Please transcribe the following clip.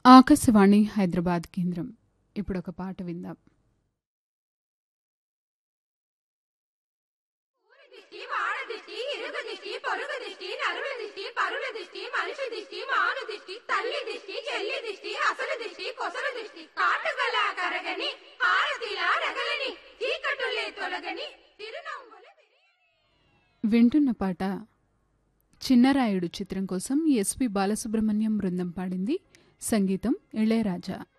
ఆకాశవాణి హైదరాబాద్ కేంద్రం ఇప్పుడు ఒక పాట విందాం దిష్టి వాడ దిష్టి ఇరుగు దిష్టి పొరుగు దిష్టి నరుల దిష్టి పరుల దిష్టి మనిషి దిష్టి మాను దిష్టి తల్లి దిష్టి చెల్లి దిష్టి అసలు దిష్టి కొసలు దిష్టి కాటుగల కరగని హారతిలా రగలని చీకటులే తొలగని తిరునవ్వుల వింటున్న పాట చిన్నరాయుడు చిత్రం కోసం ఎస్పి బాలసుబ్రహ్మణ్యం బృందం పాడింది సంగీతం ఇళయరాజా